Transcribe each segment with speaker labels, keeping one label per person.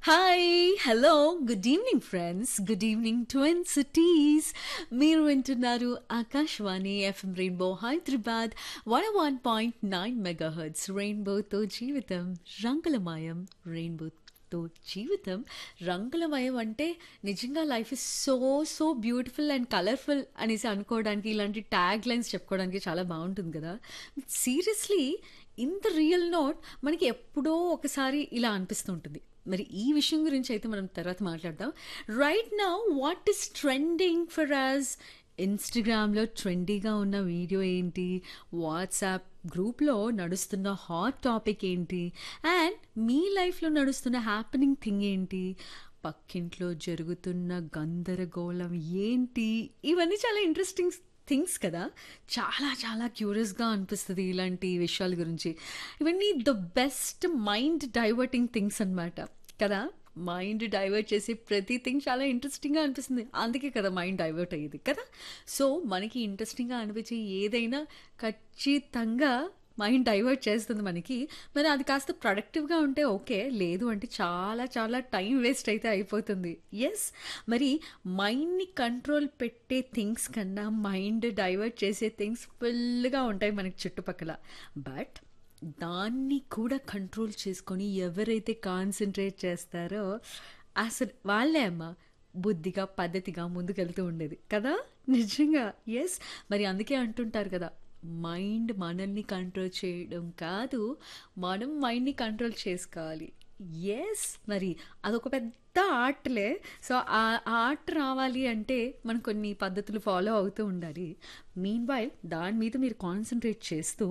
Speaker 1: Hi hello good evening friends good evening twin cities మీరు వింటున్నారు Akashvani FM rainbow Hyderabad one one point nine mega hertz రెయిన్బోతో జీవితం రంగులమయం రెయిన్బోతో జీవితం రంగులమయం అంటే నిజంగా life is so so beautiful and colourful అనేసి అనుకోవడానికి ఇలాంటి ట్యాగ్ లైన్స్ చెప్పుకోవడానికి చాలా బాగుంటుంది కదా సీరియస్లీ ఇంత రియల్ నోట్ మనకి ఎప్పుడో ఒకసారి ఇలా అనిపిస్తుంటుంది మరి ఈ విషయం గురించి అయితే మనం తర్వాత మాట్లాడదాం right now what is trending for us ఇన్స్టాగ్రామ్లో ట్రెండీగా ఉన్న వీడియో ఏంటి వాట్సాప్ గ్రూప్లో నడుస్తున్న హాట్ టాపిక్ ఏంటి అండ్ మీ లైఫ్లో నడుస్తున్న హ్యాపెనింగ్ థింగ్ ఏంటి పక్కింట్లో జరుగుతున్న గందరగోళం ఏంటి ఇవన్నీ చాలా ఇంట్రెస్టింగ్ థింగ్స్ కదా చాలా చాలా క్యూరియస్గా అనిపిస్తుంది ఇలాంటి విషయాల గురించి ఇవన్నీ the best mind diverting things అన్నమాట కదా మైండ్ డైవర్ట్ చేసే ప్రతి థింగ్ చాలా ఇంట్రెస్టింగ్గా అనిపిస్తుంది అందుకే కదా మైండ్ డైవర్ట్ అయ్యేది కదా సో మనకి ఇంట్రెస్టింగ్గా అనిపించే ఏదైనా ఖచ్చితంగా మైండ్ డైవర్ట్ చేస్తుంది మనకి మరి అది కాస్త ప్రొడక్టివ్గా ఉంటే ఓకే లేదు అంటే చాలా చాలా టైం వేస్ట్ అయితే అయిపోతుంది ఎస్ మరి మైండ్ని కంట్రోల్ పెట్టే థింగ్స్ కన్నా మైండ్ డైవర్ట్ చేసే థింగ్స్ ఫుల్గా ఉంటాయి మనకి చుట్టుపక్కల బట్ దాన్ని కూడా కంట్రోల్ చేసుకొని ఎవరైతే కాన్సన్ట్రేట్ చేస్తారో అసలు వాళ్ళే అమ్మ బుద్ధిగా పద్ధతిగా ముందుకెళ్తూ ఉండేది కదా నిజంగా ఎస్ మరి అందుకే అంటుంటారు కదా మైండ్ మనల్ని కంట్రోల్ చేయడం కాదు మనం మైండ్ని కంట్రోల్ చేసుకోవాలి ఎస్ మరి అదొక పెద్ద ఆర్ట్లే సో ఆ ఆర్ట్ రావాలి అంటే మనం కొన్ని పద్ధతులు ఫాలో అవుతూ ఉండాలి మీన్ వైల్ దాని మీద మీరు కాన్సన్ట్రేట్ చేస్తూ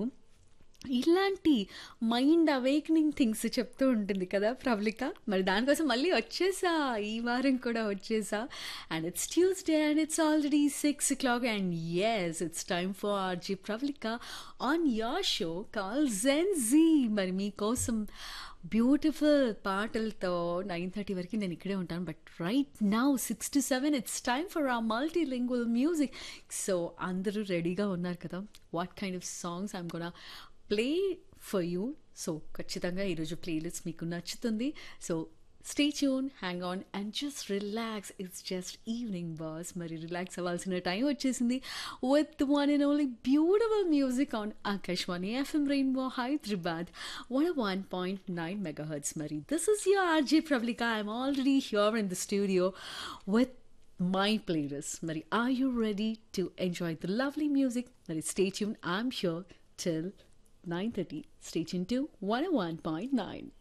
Speaker 1: ఇలాంటి మైండ్ అవేకనింగ్ థింగ్స్ చెప్తూ ఉంటుంది కదా ప్రవళిక మరి దానికోసం మళ్ళీ వచ్చేసా ఈ వారం కూడా వచ్చేసా and it's Tuesday and it's already six o'clock and yes it's time for RJ Pravallika on your show call gen Z మరి మీకోసం బ్యూటిఫుల్ పాటలతో నైన్ థర్టీ వరకు నేను ఇక్కడే ఉంటాను but right now six to seven it's time for a multilingual music so అందరూ రెడీగా ఉన్నారు కదా what kind of songs I'm కూడా ప్లే ఫర్ యూ సో ఖచ్చితంగా ఈరోజు ప్లేలిస్ట్ మీకు నచ్చుతుంది so stay tune hang on and just relax it's just evening boss మరి రిలాక్స్ అవ్వాల్సిన టైం వచ్చేసింది with one and only beautiful music on Akashvani FM rainbow Hyderabad one one point nine mega hurts మరి this is your RJ Pravallika I'm already here in the studio with my playlist. Mari, are you ready to enjoy the lovely music? Mari, stay tuned. I'm here till 9.30. Stay tuned to 101.9.